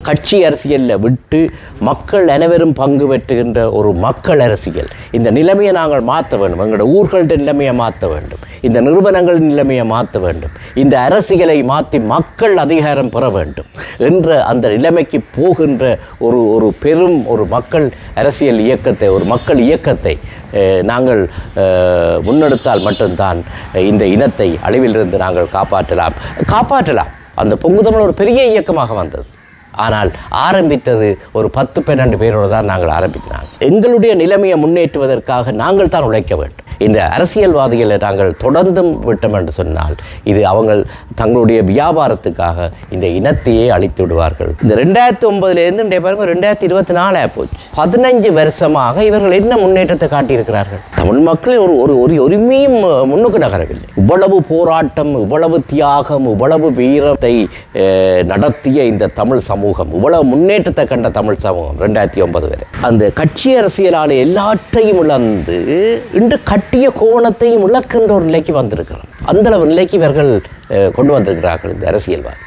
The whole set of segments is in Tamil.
கட்சி அரசியலில் விட்டு மக்கள் அனைவரும் பங்கு பெற்றுகின்ற ஒரு மக்கள் அரசியல் இந்த நிலைமையை நாங்கள் மாற்ற வேண்டும் எங்களோட ஊர்கள்ட நிலைமையை மாற்ற வேண்டும் இந்த நிறுவனங்களின் நிலைமையை மாற்ற வேண்டும் இந்த அரசியலை மாற்றி மக்கள் அதிகாரம் பெற வேண்டும் என்ற அந்த நிலைமைக்கு போகின்ற ஒரு ஒரு பெரும் ஒரு மக்கள் அரசியல் இயக்கத்தை ஒரு மக்கள் இயக்கத்தை அஹ், நாங்கள் அஹ், முன்னெடுத்தால் மட்டும்தான் இந்த இனத்தை அழிவிலிருந்து நாங்கள் காப்பாற்றலாம் காப்பாற்றலாம் அந்த பொங்கு தமிழ் ஒரு பெரிய இயக்கமாக வந்தது ஆனால் ஆரம்பித்தது ஒரு பத்து பன்னெண்டு பேரோடு தான் நாங்கள் ஆரம்பிக்கிறாங்க எங்களுடைய நிலைமையை முன்னேற்றுவதற்காக நாங்கள் தான் உழைக்க வேண்டும் இந்த அரசியல்வாதிகளை நாங்கள் தொடர்ந்தும் விட்டோம் என்று சொன்னால் இது அவங்க தங்களுடைய வியாபாரத்துக்காக இந்த இனத்தையே அழித்து விடுவார்கள் இந்த ரெண்டாயிரத்தி ஒன்பதுலேருந்து இன்றைய பாருங்க ரெண்டாயிரத்தி இருபத்தி நாலு போச்சு பதினஞ்சு வருஷமாக இவர்கள் என்ன முன்னேற்றத்தை காட்டியிருக்கிறார்கள் தமிழ் மக்கள் ஒரு ஒரு ஒரு உரிமையும் முன்னுக்கு நகரவில்லை இவ்வளவு போராட்டம் இவ்வளவு தியாகம் இவ்வளவு வீரத்தை அஹ், நடத்திய இந்த தமிழ் சமூகம் இவ்வளவு முன்னேற்றத்தை கண்ட தமிழ் சமூகம் ரெண்டாயிரத்தி ஒன்பது வரை அந்த கட்சி அரசியலால் எல்லாத்தையும் இழந்து இன்று கட்டிய கோவணத்தையும் இழக்கின்ற ஒரு நிலைக்கு வந்திருக்கிறோம் அந்த அளவு நிலைக்கு இவர்கள் அஹ், கொண்டு வந்திருக்கிறார்கள் இந்த அரசியல்வாதி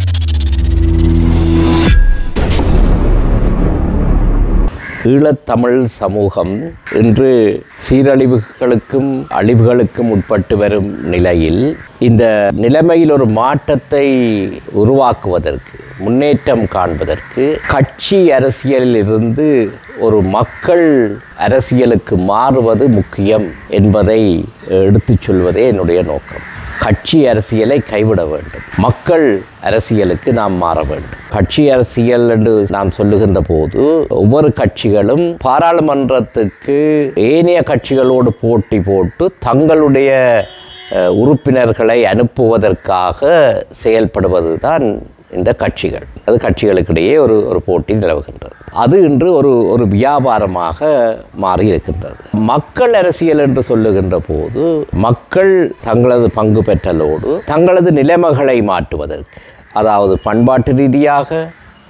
ஈழத்தமிழ் சமூகம் இன்று சீரழிவுகளுக்கும் அழிவுகளுக்கும் உட்பட்டு வரும் நிலையில் இந்த நிலைமையில் ஒரு மாற்றத்தை உருவாக்குவதற்கு முன்னேற்றம் காண்பதற்கு கட்சி அரசியலில் இருந்து ஒரு மக்கள் அரசியலுக்கு மாறுவது முக்கியம் என்பதை எடுத்துச் சொல்வதே என்னுடைய நோக்கம் கட்சி அரசியலை கைவிட வேண்டும் மக்கள் அரசியலுக்கு நாம் மாற வேண்டும் கட்சி அரசியல் என்று நாம் சொல்லுகின்ற போது ஒவ்வொரு கட்சிகளும் பாராளுமன்றத்துக்கு ஏனைய கட்சிகளோடு போட்டி போட்டு தங்களுடைய அஹ், உறுப்பினர்களை அனுப்புவதற்காக செயல்படுவது தான் இந்த கட்சிகள் அது கட்சிகளுக்கிடையே ஒரு ஒரு போட்டி நிலவுகின்றது அது இன்று ஒரு ஒரு வியாபாரமாக மாறி இருக்கின்றது மக்கள் அரசியல் என்று சொல்லுகின்ற போது மக்கள் தங்களது பங்கு பெற்றலோடு தங்களது நிலைமைகளை மாற்றுவதற்கு அதாவது பண்பாட்டு ரீதியாக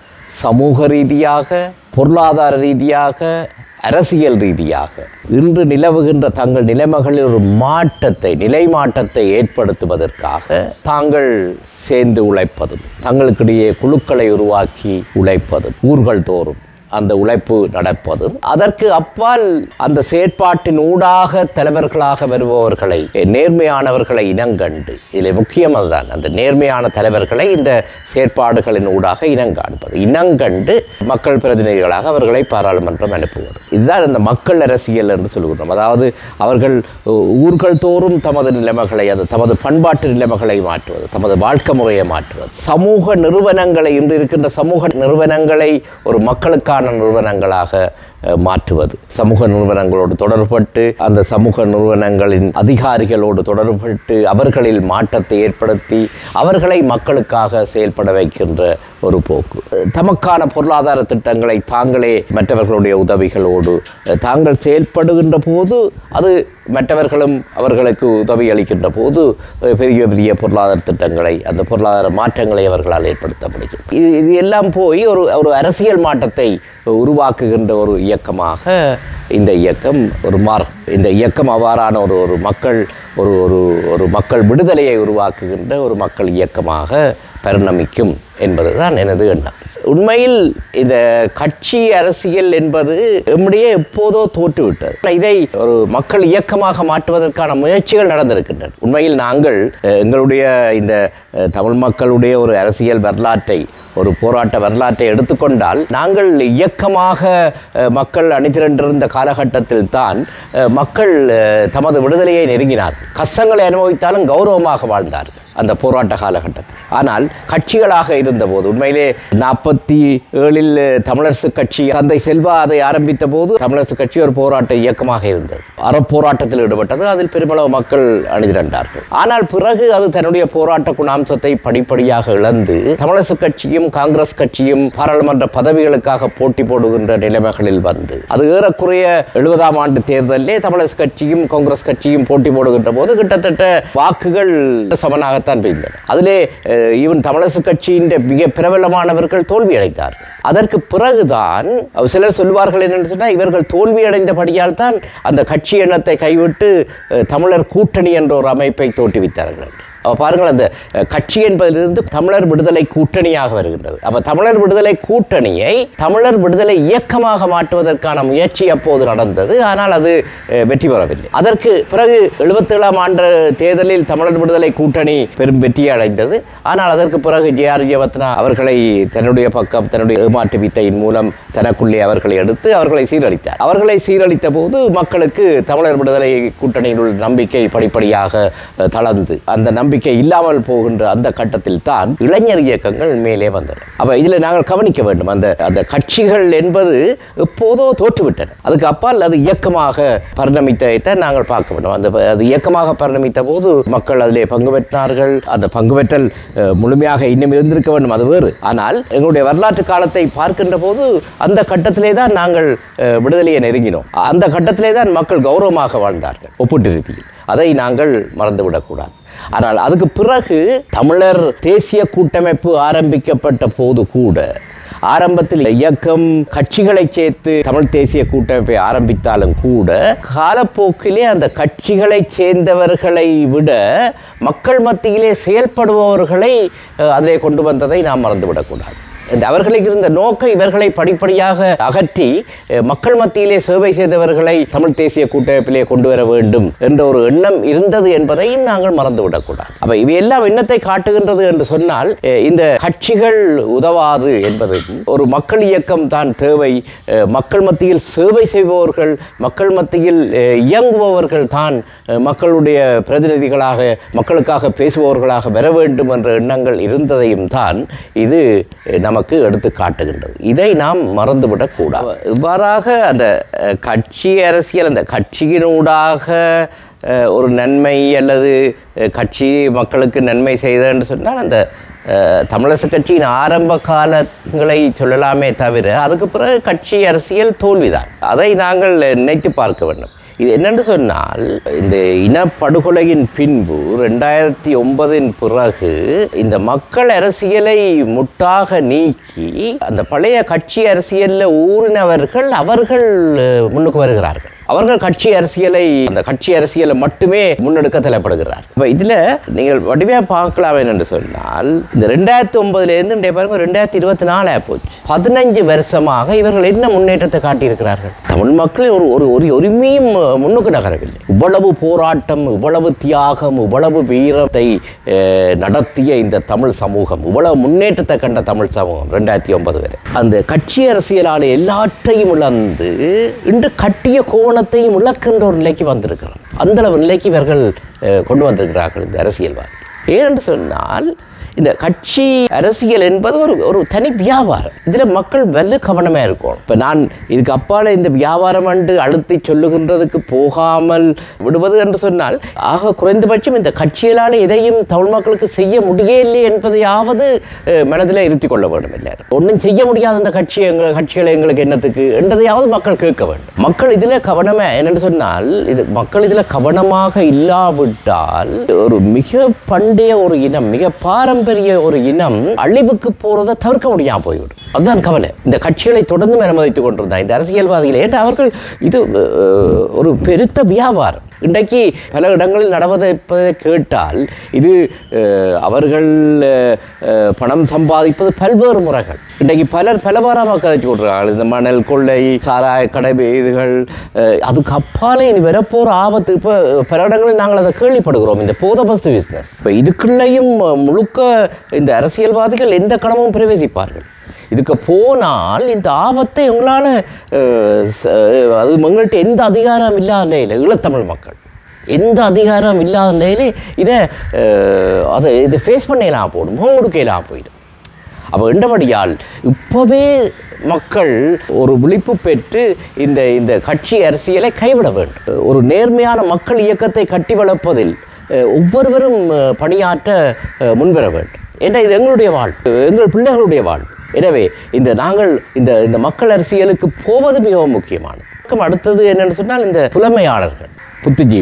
சமூக ரீதியாக பொருளாதார ரீதியாக அரசியல் ரீதியாக இன்று நிலவுகின்ற தங்கள் நிலைமைகளில் ஒரு மாற்றத்தை நிலை மாற்றத்தை ஏற்படுத்துவதற்காக தாங்கள் சேர்ந்து உழைப்பதும் தங்களுக்கிடையே குழுக்களை உருவாக்கி உழைப்பதும் ஊர்கள் தோறும் அந்த உழைப்பு நடப்பதும் அதற்கு அப்பால் அந்த செயற்பாட்டின் ஊடாக தலைவர்களாக வருபவர்களை நேர்மையானவர்களை இனங்கண்டு இதில் முக்கியம் அதுதான் அந்த நேர்மையான தலைவர்களை இந்த செயற்பாடுகளின் ஊடாக இனங்காண்பது இனங்கண்டு மக்கள் பிரதிநிதிகளாக அவர்களை பாராளுமன்றம் அனுப்புவது இதுதான் இந்த மக்கள் அரசியல் என்று சொல்கிறோம் அதாவது அவர்கள் ஊ- ஊர்கள் தோறும் தமது நிலைமைகளை அது தமது பண்பாட்டு நிலைமைகளை மாற்றுவது தமது வாழ்க்கை முறையை மாற்றுவது சமூக நிறுவனங்களை இன்று இருக்கின்ற சமூக நிறுவனங்களை ஒரு மக்களுக்கான நிறுவனங்களாக அஹ், மாற்றுவது சமூக நிறுவனங்களோடு தொடர்பட்டு அந்த சமூக நிறுவனங்களின் அதிகாரிகளோடு தொடர்பட்டு அவர்களில் மாற்றத்தை ஏற்படுத்தி அவர்களை மக்களுக்காக செயல்பட வைக்கின்ற ஒரு போக்கு அஹ், தமக்கான பொருளாதார திட்டங்களை தாங்களே மற்றவர்களுடைய உதவிகளோடு அஹ், தாங்கள் செயல்படுகின்ற போது அது மற்றவர்களும் அவர்களுக்கு உதவி அளிக்கின்ற போது அஹ், பெரிய பெரிய பொருளாதார திட்டங்களை அந்த பொருளாதார மாற்றங்களை அவர்களால் ஏற்படுத்த முடியும் இது இது எல்லாம் போய் ஒரு ஒரு அரசியல் மாற்றத்தை உருவாக்குகின்ற ஒரு இயக்கமாக இந்த இயக்கம் ஒரு மாறும் இந்த இயக்கம் அவ்வாறான ஒரு ஒரு மக்கள் ஒரு ஒரு ஒரு மக்கள் விடுதலையை உருவாக்குகின்ற ஒரு மக்கள் இயக்கமாக பரிணமிக்கும் என்பதுதான் எனது எண்ணம் உண்மையில் இந்த கட்சி அரசியல் என்பது நம்முடைய எப்போதோ தோற்றுவிட்டது இதை ஒரு மக்கள் இயக்கமாக மாற்றுவதற்கான முயற்சிகள் நடந்திருக்கின்றன உண்மையில் நாங்கள் அஹ், எங்களுடைய இந்த அஹ், தமிழ் மக்களுடைய ஒரு அரசியல் வரலாற்றை ஒரு போராட்ட வரலாற்றை எடுத்துக்கொண்டால் நாங்கள் இயக்கமாக அஹ், மக்கள் அணிதிரண்டிருந்த காலகட்டத்தில் தான் அஹ், மக்கள் அஹ், தமது விடுதலையை நெருங்கினார்கள் கஷ்டங்களை அனுபவித்தாலும் கௌரவமாக வாழ்ந்தார்கள் அந்த போராட்ட காலகட்டத்தில் ஆனால் கட்சிகளாக இருந்தபோது உண்மையிலே நாற்பத்தி ஏழில் தமிழரசு கட்சி தந்தை செல்வா அதை ஆரம்பித்த போது தமிழரசு கட்சி ஒரு போராட்ட இயக்கமாக இருந்தது அறப்போராட்டத்தில் ஈடுபட்டது அதில் பெருமளவு மக்கள் அணிதிரண்டார்கள் ஆனால் பிறகு அது தன்னுடைய போராட்ட குணாம்சத்தை படிப்படியாக இழந்து தமிழரசு கட்சியும் காங்கிரஸ் கட்சியும் பாராளுமன்ற பதவிகளுக்காக போட்டி போடுகின்ற நிலைமைகளில் வந்து அது ஏறக்குறைய எழுபதாம் ஆண்டு தேர்தலிலே தமிழரசு கட்சியும் காங்கிரஸ் கட்சியும் போட்டி போடுகின்ற போது கிட்டத்தட்ட வாக்குகள் சமனாகத்தான் பெய்தன அதிலே அஹ், ஈவன் தமிழரசு கட்சியின் மிக பிரபலமானவர்கள் தோல்வி அடைந்தார்கள் அதற்கு பிறகுதான் சிலர் சொல்வார்கள் என்னன்னு சொன்னால் இவர்கள் தோல்வி அடைந்தபடியால் தான் அந்த கட்சி எண்ணத்தை கைவிட்டு அஹ், தமிழர் கூட்டணி என்ற ஒரு அமைப்பை தோற்றுவித்தார்கள் அப்ப பாருங்கள் அந்த அஹ், கட்சி என்பதிலிருந்து தமிழர் விடுதலை கூட்டணியாக வருகின்றது அப்ப தமிழர் விடுதலை கூட்டணியை தமிழர் விடுதலை இயக்கமாக மாற்றுவதற்கான முயற்சி அப்போது நடந்தது ஆனால் அது அஹ், வெற்றி பெறவில்லை அதற்கு பிறகு எழுபத்தேழாம் ஆண்டு தேர்தலில் தமிழர் விடுதலை கூட்டணி பெரும் வெற்றி அடைந்தது ஆனால் அதற்கு பிறகு ஜே ஆர் ஜெயவர்தனா அவர்களை தன்னுடைய பக்கம் தன்னுடைய ஏமாற்று வித்தையின் மூலம் தனக்குள்ளே அவர்களை எடுத்து அவர்களை சீரழித்தார் அவர்களை சீரழித்த போது மக்களுக்கு தமிழர் விடுதலை கூட்டணியில் உள்ள நம்பிக்கை படிப்படியாக அஹ், தளர்ந்து அந்த நம்பிக்கை இல்லாமல் போகின்ற அந்த கட்டத்தில் தான் இளைஞர் இயக்கங்கள் மேலே வந்தன அப்ப இதில் நாங்கள் கவனிக்க வேண்டும் அந்த அந்த கட்சிகள் என்பது எப்போதோ தோற்றுவிட்டன அதுக்கு அப்பால் அது இயக்கமாக பரிணமித்ததைத்தான் நாங்கள் பார்க்க வேண்டும் அந்த அது இயக்கமாக பரிணமித்த போது மக்கள் அதிலே பங்கு பெற்றார்கள் அந்த பங்கு பெற்றல் அஹ், முழுமையாக இன்னும் இருந்திருக்க வேண்டும் அது வேறு ஆனால் எங்களுடைய வரலாற்று காலத்தை பார்க்கின்ற போது அந்த கட்டத்திலே தான் நாங்கள் அஹ், விடுதலையை நெருங்கினோம் அந்த கட்டத்திலே தான் மக்கள் கௌரவமாக வாழ்ந்தார்கள் ஒப்பிட்டு ரீதியில் அதை நாங்கள் மறந்துவிடக்கூடாது ஆனால் அதுக்கு பிறகு தமிழர் தேசிய கூட்டமைப்பு ஆரம்பிக்கப்பட்ட போது கூட ஆரம்பத்தில் இயக்கம் கட்சிகளை சேர்த்து தமிழ் தேசிய கூட்டமைப்பை ஆரம்பித்தாலும் கூட காலப்போக்கிலே அந்த கட்சிகளை சேர்ந்தவர்களை விட மக்கள் மத்தியிலே செயல்படுபவர்களை அஹ், அதிலே கொண்டு வந்ததை நாம் மறந்துவிடக்கூடாது இந்த அவர்களுக்கு இருந்த நோக்கம் இவர்களை படிப்படியாக அகற்றி அஹ், மக்கள் மத்தியிலே சேவை செய்தவர்களை தமிழ் தேசிய கூட்டமைப்பிலே கொண்டு வர வேண்டும் என்ற ஒரு எண்ணம் இருந்தது என்பதையும் நாங்கள் மறந்துவிடக்கூடாது அப்ப இவையெல்லாம் எண்ணத்தை காட்டுகின்றது என்று சொன்னால் அஹ், இந்த கட்சிகள் உதவாது என்பதும் ஒரு மக்கள் இயக்கம் தான் தேவை அஹ், மக்கள் மத்தியில் சேவை செய்பவர்கள் மக்கள் மத்தியில் அஹ், இயங்குபவர்கள் தான் அஹ், மக்களுடைய பிரதிநிதிகளாக மக்களுக்காக பேசுபவர்களாக வர வேண்டும் என்ற எண்ணங்கள் இருந்ததையும் தான் இது அஹ், நமக்கு எடுத்து காட்டுகின்றது இதை நாம் மறந்துவிடக்கூடாது இவ்வாறாக அந்த அஹ், கட்சி அரசியல் அந்த கட்சியினூடாக அஹ், ஒரு நன்மை அல்லது அஹ், கட்சி மக்களுக்கு நன்மை செய்தன்னு சொன்னால் அந்த அஹ், தமிழரசு கட்சியின் ஆரம்ப காலங்களை சொல்லலாமே தவிர அதுக்கு பிறகு கட்சி அரசியல் தோல்விதான் அதை நாங்கள் நினைத்து பார்க்க வேண்டும் இது என்னென்று சொன்னால் இந்த இனப்படுகொலையின் பின்பு ரெண்டாயிரத்தி ஒன்பதின் பிறகு இந்த மக்கள் அரசியலை முட்டாக நீக்கி அந்த பழைய கட்சி அரசியலில் ஊறினவர்கள் அவர்கள் அஹ், முன்னுக்கு வருகிறார்கள் அவர்கள் கட்சி அரசியலை அந்த கட்சி அரசியலை மட்டுமே முன்னெடுக்க தலைப்படுகிறார் இப்போ இதில் நீங்கள் வடிவாக பார்க்கலாம் என்னென்று சொன்னால் இந்த ரெண்டாயிரத்தி ஒன்பதுலேருந்து இன்றைய பாருங்க ரெண்டாயிரத்தி இருபத்தி நாலு போச்சு பதினஞ்சு வருஷமாக இவர்கள் என்ன முன்னேற்றத்தை காட்டியிருக்கிறார்கள் தமிழ் மக்கள் ஒரு ஒரு ஒரு உரிமையும் முன்னுக்கு நகரவில்லை இவ்வளவு போராட்டம் இவ்வளவு தியாகம் இவ்வளவு வீரத்தை அஹ், நடத்திய இந்த தமிழ் சமூகம் இவ்வளவு முன்னேற்றத்தை கண்ட தமிழ் சமூகம் ரெண்டாயிரத்தி ஒன்பது வரை அந்த கட்சி அரசியலால் எல்லாற்றையும் இழந்து இன்று கட்டிய கோவணத்தையும் இழக்கின்ற ஒரு நிலைக்கு வந்திருக்கிறோம் அந்த அளவு நிலைக்கு இவர்கள் அஹ், கொண்டு வந்திருக்கிறார்கள் இந்த அரசியல்வாதி ஏனென்று சொன்னால் இந்த கட்சி அரசியல் என்பது ஒரு ஒரு தனி வியாபாரம் இதில் மக்கள் வெல்ல கவனமாக இருக்கும் இப்போ நான் இதுக்கு அப்பால் இந்த வியாபாரம் என்று அழுத்தி சொல்லுகின்றதுக்கு போகாமல் விடுவது என்று சொன்னால் ஆக குறைந்தபட்சம் இந்த கட்சிகளால் எதையும் தமிழ் மக்களுக்கு செய்ய முடியவில்லை என்பதையாவது அஹ், மனதில் இருத்தி கொள்ள வேண்டும் எல்லாரும் ஒன்றும் செய்ய முடியாத அந்த கட்சி எங்கள் கட்சிகளை எங்களுக்கு என்னத்துக்கு என்றதையாவது மக்கள் கேட்க வேண்டும் மக்கள் இதில் கவனமாக என்னென்னு சொன்னால் இது மக்கள் இதில் கவனமாக இல்லாவிட்டால் ஒரு மிக பண்டைய ஒரு இனம் மிக பாரம்பரிய ஒரு இனம் அழிவுக்கு போறதை தவிர்க்க முடியாம போய்விடும் அதுதான் கவலை இந்த கட்சிகளை தொடர்ந்து அனுமதித்துக் கொண்டிருந்தார் இந்த அரசியல்வாதிகள் ஏன் அவர்கள் இது அஹ், ஒரு பெருத்த வியாபாரம் இன்றைக்கு பல இடங்களில் நடவதை கேட்டால் இது அஹ், அவர்கள் அஹ், அஹ், பணம் சம்பாதிப்பது பல்வேறு முறைகள் இன்றைக்கு பலர் பலவாரமாக கதைச்சு விட்றார்கள் இந்த மணல் கொள்ளை சாராய கடை இதுகள் அஹ், அதுக்கு அப்பாலே இனி வரப்போகிற ஆபத்து இப்போ பல இடங்களில் நாங்கள் அதை கேள்விப்படுகிறோம் இந்த போதபஸ்து பிஸ்னஸ் இப்போ இதுக்குள்ளேயும் முழுக்க இந்த அரசியல்வாதிகள் எந்த கணமும் பிரவேசிப்பார்கள் இதுக்கு போனால் இந்த ஆபத்தை உங்களால் அது உங்கள்கிட்ட எந்த அதிகாரம் இல்லாத நிலையில் ஈழத்தமிழ் மக்கள் எந்த அதிகாரம் இல்லாத நிலையிலே இதை அஹ், அதை இதை ஃபேஸ் பண்ணலாம் போடும் முகம் கொடுக்கலாம் போயிடும் அப்போ என்றபடியால் இப்போவே மக்கள் ஒரு விழிப்பு பெற்று இந்த இந்த கட்சி அரசியலை கைவிட வேண்டும் ஒரு நேர்மையான மக்கள் இயக்கத்தை கட்டி வளர்ப்பதில் அஹ், ஒவ்வொருவரும் அஹ், பணியாற்ற அஹ், முன்வர வேண்டும் ஏன்னா இது எங்களுடைய வாழ்வு எங்கள் பிள்ளைகளுடைய வாழ்வு எனவே இந்த நாங்கள் இந்த இந்த மக்கள் அரசியலுக்கு போவது மிகவும் முக்கியமானது அடுத்தது என்னென்னு சொன்னால் இந்த புலமையாளர்கள் புத்திஜீவிகள்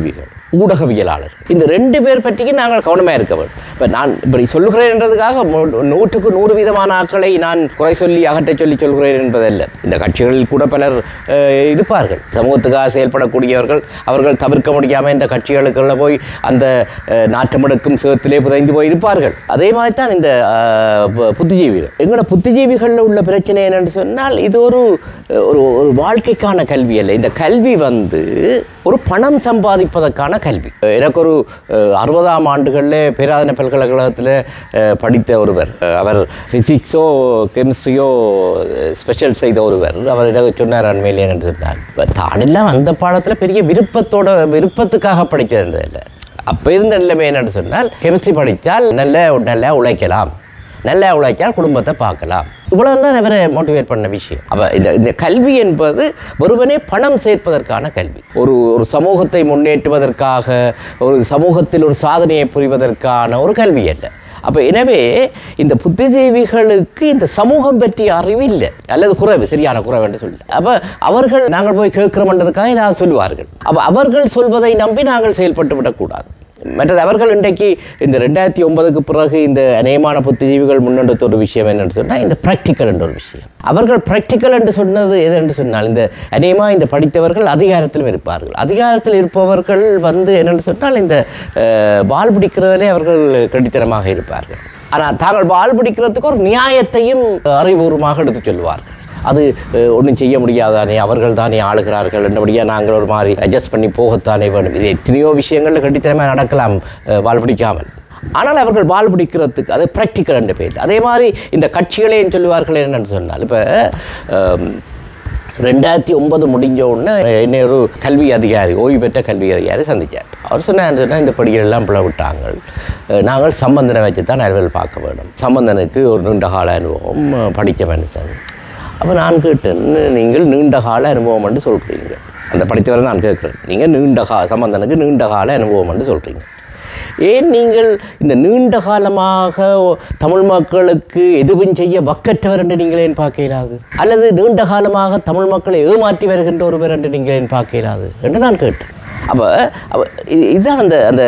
ஊடகவியலாளர் இந்த ரெண்டு பேர் பற்றியும் நாங்கள் கவனமாக இருக்க வேண்டும் இப்போ நான் இப்படி சொல்லுகிறேன் என்றதுக்காக மு- நூற்றுக்கு நூறு விதமான ஆட்களை நான் குறை சொல்லி அகற்றச் சொல்லி சொல்கிறேன் என்பதல்ல இந்த கட்சிகளில் கூட பலர் அஹ், இருப்பார்கள் சமூகத்துக்காக செயல்படக்கூடியவர்கள் அவர்கள் தவிர்க்க முடியாமல் இந்த கட்சிகளுக்குள்ள போய் அந்த அஹ், நாற்றமெடுக்கும் சேத்திலே புதைந்து போய் இருப்பார்கள் அதே மாதிரி தான் இந்த அஹ், பு- புத்திஜீவிகள் எங்களோட புத்திஜீவிகளில் உள்ள பிரச்சனை என்னன்னு சொன்னால் இது ஒரு ஒரு ஒரு வாழ்க்கைக்கான கல்வி அல்ல இந்த கல்வி வந்து ஒரு பணம் சம்பாதிப்பதற்கான கல்வி எனக்கு ஒரு அஹ், அறுபதாம் ஆண்டுகளில் பேராதன பல்கலைக்கழகத்தில் அஹ், படித்த ஒருவர் அஹ், அவர் ஃபிசிக்ஸோ கெமிஸ்ட்ரியோ ஸ்பெஷல் செய்த ஒருவர் அவர் எனக்கு சொன்னார் அண்மையிலே என்று சொன்னார் இப்ப தானெல்லாம் அந்த பாடத்தில் பெரிய விருப்பத்தோட விருப்பத்துக்காக படிக்கிறது அப்போ இருந்த நிலைமை என்னன்னு சொன்னால் கெமிஸ்ட்ரி படித்தால் நல்ல நல்லா உழைக்கலாம் நல்லா உழைச்சால் குடும்பத்தை பார்க்கலாம் இவ்வளவு தான் அவரை மோட்டிவேட் பண்ண விஷயம் அப்போ இந்த இந்த கல்வி என்பது ஒருவனே பணம் சேர்ப்பதற்கான கல்வி ஒரு ஒரு சமூகத்தை முன்னேற்றுவதற்காக ஒரு சமூகத்தில் ஒரு சாதனையை புரிவதற்கான ஒரு கல்வி அல்ல அப்போ எனவே இந்த புத்திஜீவிகளுக்கு இந்த சமூகம் பற்றிய அறிவு இல்லை அல்லது குறைவு சரியான குறைவு என்று சொல்லி அப்போ அவர்கள் நாங்கள் போய் கேட்கிறோம்ன்றதுக்காக ஏதாவது சொல்லுவார்கள் அப்போ அவர்கள் சொல்வதை நம்பி நாங்கள் செயல்பட்டு விடக்கூடாது மற்றது அவர்கள் இன்றைக்கு இந்த ரெண்டாயிரத்தி ஒன்பதுக்கு பிறகு இந்த அநேகமான புத்திஜீவிகள் முன்னெடுத்த ஒரு விஷயம் என்னன்னு சொன்னால் இந்த ப்ராக்டிக்கல் என்ற ஒரு விஷயம் அவர்கள் ப்ராக்டிக்கல் என்று சொன்னது எது என்று சொன்னால் இந்த அநேகமாக இந்த படித்தவர்கள் அதிகாரத்திலும் இருப்பார்கள் அதிகாரத்தில் இருப்பவர்கள் வந்து என்னென்னு சொன்னால் இந்த அஹ், வால் பிடிக்கிறதிலே அவர்கள் கடித்தனமாக இருப்பார்கள் ஆனால் தாங்கள் வால் பிடிக்கிறதுக்கு ஒரு நியாயத்தையும் அறிவுபூர்வமாக எடுத்து சொல்லுவார்கள் அது ஒன்றும் செய்ய முடியாதானே அவர்கள் தானே ஆளுகிறார்கள் என்றபடியாக நாங்கள் ஒரு மாதிரி அட்ஜஸ்ட் பண்ணி போகத்தானே வேணும் இது எத்தனையோ விஷயங்கள் கண்டித்தனமாக நடக்கலாம் அஹ், வால் பிடிக்காமல் ஆனால் அவர்கள் வால் பிடிக்கிறதுக்கு அது ப்ராக்டிக்கல் என்ற பெயர் அதே மாதிரி இந்த கட்சிகளையும் சொல்லுவார்கள் என்னன்னு சொன்னால் இப்போ ரெண்டாயிரத்தி ஒன்பது முடிஞ்ச உடனே என்னை ஒரு கல்வி அதிகாரி ஓய்வு பெற்ற கல்வி அதிகாரி சந்திச்சார் அவர் சொன்னார் சொன்னால் இந்த படிகளெல்லாம் பிளவிட்டாங்க அஹ் நாங்கள் சம்பந்தனை வச்சு தான் அறிவியல் பார்க்க வேண்டும் சம்பந்தனுக்கு ஒரு நீண்ட கால அனுபவம் அஹ், படித்த மனுஷன் அப்போ நான் கேட்டேன் நீங்கள் நீண்ட கால அனுபவம் என்று சொல்கிறீங்க அந்த படித்தவரை நான் கேட்குறேன் நீங்கள் நீண்ட கா சம்பந்தனுக்கு நீண்ட கால அனுபவம் என்று சொல்கிறீங்க ஏன் நீங்கள் இந்த நீண்ட காலமாக தமிழ் மக்களுக்கு எதுவும் செய்ய வக்கற்றவர் என்று நீங்கள் ஏன் பார்க்க இயலாது அல்லது நீண்ட காலமாக தமிழ் மக்களை ஏமாற்றி வருகின்ற ஒருவர் என்று நீங்கள் ஏன் பார்க்க இயலாது என்று நான் கேட்டேன் அப்போ அப்போ இது இதுதான் அந்த அந்த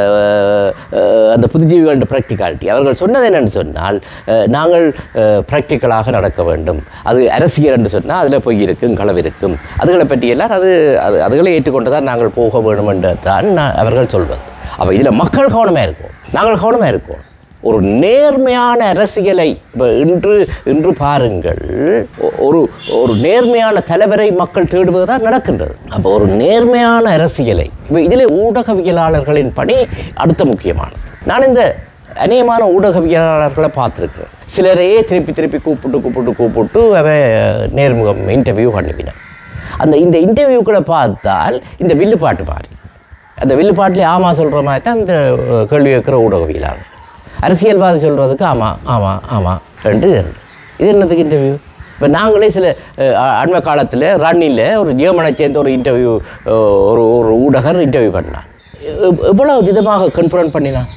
அஹ், அந்த புதுஜீவிகளோட ப்ராக்டிகாலிட்டி அவர்கள் சொன்னது என்னன்னு சொன்னால் அஹ், நாங்கள் ப்ராக்டிக்கலாக நடக்க வேண்டும் அது அரசியல் என்று சொன்னால் அதில் பொய் இருக்கும் களவு இருக்கும் அதுகளை பற்றியெல்லாம் அது அது அதுகளை ஏற்றுக்கொண்டு தான் நாங்கள் போக வேண்டும் என்று தான் நான் அவர்கள் சொல்வது அப்போ இதில் மக்கள் கவனமாக இருக்கும் நாங்கள் கவனமாக இருக்கோம் ஒரு நேர்மையான அரசியலை இப்போ இன்று இன்று பாருங்கள் ஒ- ஒரு ஒரு நேர்மையான தலைவரை மக்கள் தேடுவது தான் நடக்கின்றது அப்போ ஒரு நேர்மையான அரசியலை இப்போ இதில் ஊடகவியலாளர்களின் பணி அடுத்த முக்கியமானது நான் இந்த அநேகமான ஊடகவியலாளர்களை பார்த்துருக்கிறேன் சிலரையே திருப்பி திருப்பி கூப்பிட்டு கூப்பிட்டு கூப்பிட்டு அவ நேர்முகம் இன்டர்வியூ பண்ணுவினேன் அந்த இந்த இன்டர்வியூக்களை பார்த்தால் இந்த வில்லுப்பாட்டு மாதிரி அந்த வில்லுப்பாட்டிலே ஆமாம் சொல்கிற மாதிரி தான் இந்த அஹ், கேள்வி கேட்குற ஊடகவியலாளர் அரசியல்வாதி சொல்கிறதுக்கு ஆமாம் ஆமாம் ஆமாம் ரெண்டு இது இருக்கு. இது என்னத்துக்கு இன்டர்வியூ இப்போ நாங்களே சில அஹ், அ- அண்மை காலத்தில் ரன்னியில் ஒரு ஜெர்மனை சேர்ந்த ஒரு இன்டர்வியூ ஒரு ஒரு ஊடகர் இன்டர்வியூ பண்ணான் எவ்- எவ்வளவு விதமாக கன்ஃபரன்ட் பண்ணினான்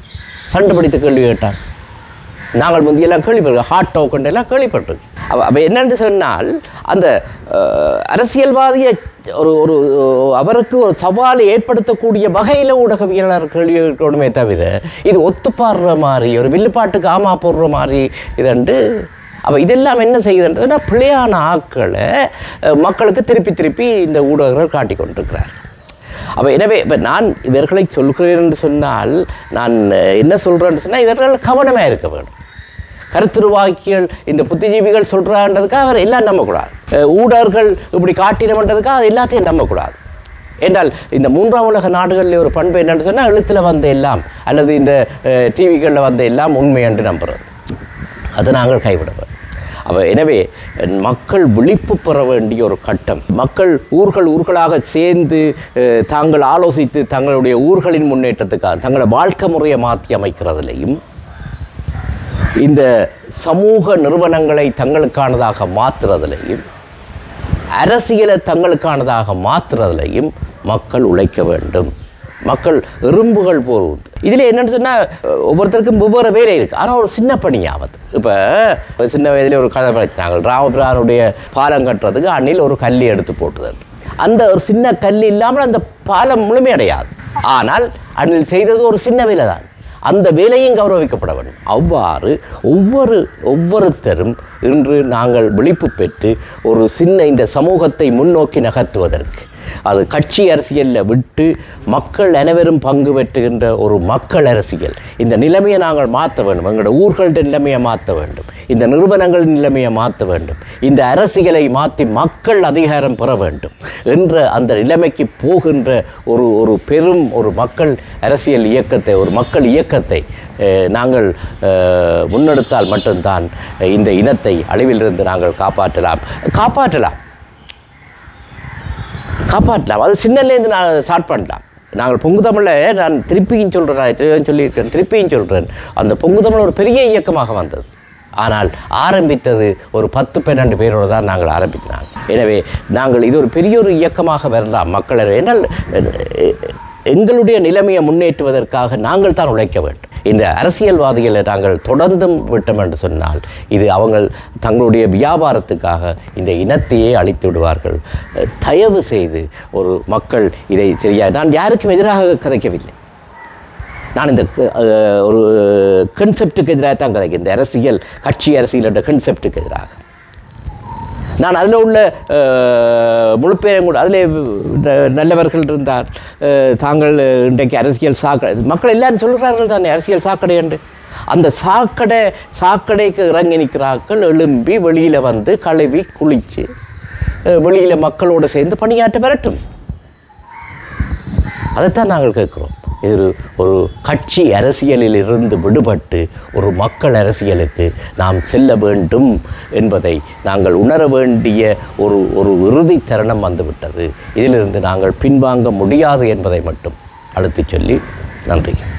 சண்டை பிடித்து கேள்வி கேட்டான் நாங்கள் முந்தியெல்லாம் கேள்விப்பட்டிருக்கோம் ஹார்ட் டோக்கன் எல்லாம் கேள்விப்பட்டிருக்கோம் அப்போ அப்போ என்னென்று சொன்னால் அந்த அஹ், அரசியல்வாதியை ஒரு ஒரு அவருக்கு ஒரு சவாலை ஏற்படுத்தக்கூடிய வகையில் ஊடகவியலாளர் கேள்வி கேட்கணுமே தவிர இது ஒத்துப்பாடுற மாதிரி ஒரு வில்லுப்பாட்டுக்கு ஆமா போடுற மாதிரி இதண்டு அப்போ இதெல்லாம் என்ன செய்யுதுன்றதுனா பிழையான ஆட்களை அஹ், மக்களுக்கு திருப்பி திருப்பி இந்த ஊடகர்கள் காட்டிக் கொண்டிருக்கிறார் அப்போ எனவே இப்போ நான் இவர்களை சொல்கிறேன் என்று சொன்னால் நான் அஹ், என்ன சொல்கிறேன்னு சொன்னால் இவர்கள் கவனமாக இருக்க வேண்டும் கருத்துருவாக்கிகள் இந்த புத்திஜீவிகள் சொல்கிறான்றதுக்காக அவர் எல்லாம் நம்பக்கூடாது அஹ், ஊடகர்கள் இப்படி காட்டினோன்றதுக்காக அது எல்லாத்தையும் நம்பக்கூடாது என்றால் இந்த மூன்றாம் உலக நாடுகளில் ஒரு பண்பு என்னன்னு சொன்னால் எழுத்தில் வந்த எல்லாம் அல்லது இந்த டிவிகளில் வந்த எல்லாம் உண்மை என்று நம்புறது அதை நாங்கள் கைவிடுவோம் அப்போ எனவே மக்கள் விழிப்பு பெற வேண்டிய ஒரு கட்டம் மக்கள் ஊர்கள் ஊர்களாக சேர்ந்து அஹ், தாங்கள் ஆலோசித்து தங்களுடைய ஊர்களின் முன்னேற்றத்துக்காக தங்களோட வாழ்க்கை முறையை மாற்றி அமைக்கிறதுலையும் இந்த சமூக நிறுவனங்களை தங்களுக்கானதாக மாற்றுறதுலையும் அரசியலை தங்களுக்கானதாக மாற்றுறதுலையும் மக்கள் உழைக்க வேண்டும் மக்கள் எறும்புகள் போல் இதில் என்னன்னு சொன்னால் ஒவ்வொருத்தருக்கும் ஒவ்வொரு வேலை இருக்குது ஆனால் ஒரு சின்ன பணியாவது இப்போ சின்ன வயதில் ஒரு கதை படிச்சாங்க ராமபிரானுடைய பாலம் கட்டுறதுக்கு அணில் ஒரு கல்லி எடுத்து போட்டுதல் அந்த ஒரு சின்ன கல் இல்லாமல் அந்த பாலம் முழுமையடையாது ஆனால் அணில் செய்தது ஒரு சின்ன வேலை தான் அந்த வேலையும் கௌரவிக்கப்பட வேண்டும் அவ்வாறு ஒவ்வொரு ஒவ்வொருத்தரும் இன்று நாங்கள் விழிப்பு பெற்று ஒரு சின்ன இந்த சமூகத்தை முன்னோக்கி நகர்த்துவதற்கு அது கட்சி அரசியலில் விட்டு மக்கள் அனைவரும் பங்கு பெற்றுகின்ற ஒரு மக்கள் அரசியல் இந்த நிலைமையை நாங்கள் மாற்ற வேண்டும் எங்களோட ஊர்கள்ட நிலைமையை மாற்ற வேண்டும் இந்த நிறுவனங்களின் நிலைமையை மாற்ற வேண்டும் இந்த அரசியலை மாற்றி மக்கள் அதிகாரம் பெற வேண்டும் என்ற அந்த நிலைமைக்கு போகின்ற ஒரு ஒரு பெரும் ஒரு மக்கள் அரசியல் இயக்கத்தை ஒரு மக்கள் இயக்கத்தை அஹ், நாங்கள் அஹ், முன்னெடுத்தால் மட்டும்தான் இந்த இனத்தை அழிவிலிருந்து நாங்கள் காப்பாற்றலாம் காப்பாற்றலாம் காப்பாற்றலாம் அது சின்னலேருந்து நான் ஸ்டார்ட் பண்ணலாம் நாங்கள் பொங்கு தமிழில் நான் திருப்பியும் சொல்கிறேன் நான் எத்தனையோ சொல்லியிருக்கேன் திருப்பியும் சொல்கிறேன் அந்த பொங்கு தமிழ் ஒரு பெரிய இயக்கமாக வந்தது ஆனால் ஆரம்பித்தது ஒரு பத்து பன்னெண்டு பேரோடு தான் நாங்கள் ஆரம்பிக்கிறாங்க எனவே நாங்கள் இது ஒரு பெரிய ஒரு இயக்கமாக வரலாம் மக்கள் ஏன்னால் எங்களுடைய நிலைமையை முன்னேற்றுவதற்காக நாங்கள் தான் உழைக்க வேண்டும் இந்த அரசியல்வாதிகளை நாங்கள் தொடர்ந்தும் விட்டோம் என்று சொன்னால் இது அவங்க தங்களுடைய வியாபாரத்துக்காக இந்த இனத்தையே அழித்து விடுவார்கள் அஹ், தயவு செய்து ஒரு மக்கள் இதை சரியா நான் யாருக்கும் எதிராக கதைக்கவில்லை நான் இந்த அஹ், ஒரு கன்செப்டுக்கு எதிராக தான் கதைக்கிறேன் இந்த அரசியல் கட்சி அரசியல் என்ற கன்செப்டுக்கு எதிராக நான் அதில் உள்ள அஹ், முழு பேரும் கூட அதில் நல்லவர்கள் இருந்தார் அஹ், தாங்கள் இன்றைக்கு அரசியல் சாக்கடை மக்கள் எல்லாரும் சொல்கிறார்கள் தானே அரசியல் சாக்கடை என்று அந்த சாக்கடை சாக்கடைக்கு இறங்கி நிற்கிறார்கள் எழும்பி வெளியில் வந்து கழுவி குளித்து வெளியில் மக்களோடு சேர்ந்து பணியாற்ற வரட்டும் அதைத்தான் நாங்கள் கேட்குறோம் இது ஒரு- ஒரு கட்சி அரசியலில் இருந்து விடுபட்டு ஒரு மக்கள் அரசியலுக்கு நாம் செல்ல வேண்டும் என்பதை நாங்கள் உணர வேண்டிய ஒரு ஒரு இறுதி தருணம் வந்துவிட்டது இதிலிருந்து நாங்கள் பின்வாங்க முடியாது என்பதை மட்டும் அழுத்திச் சொல்லி நன்றி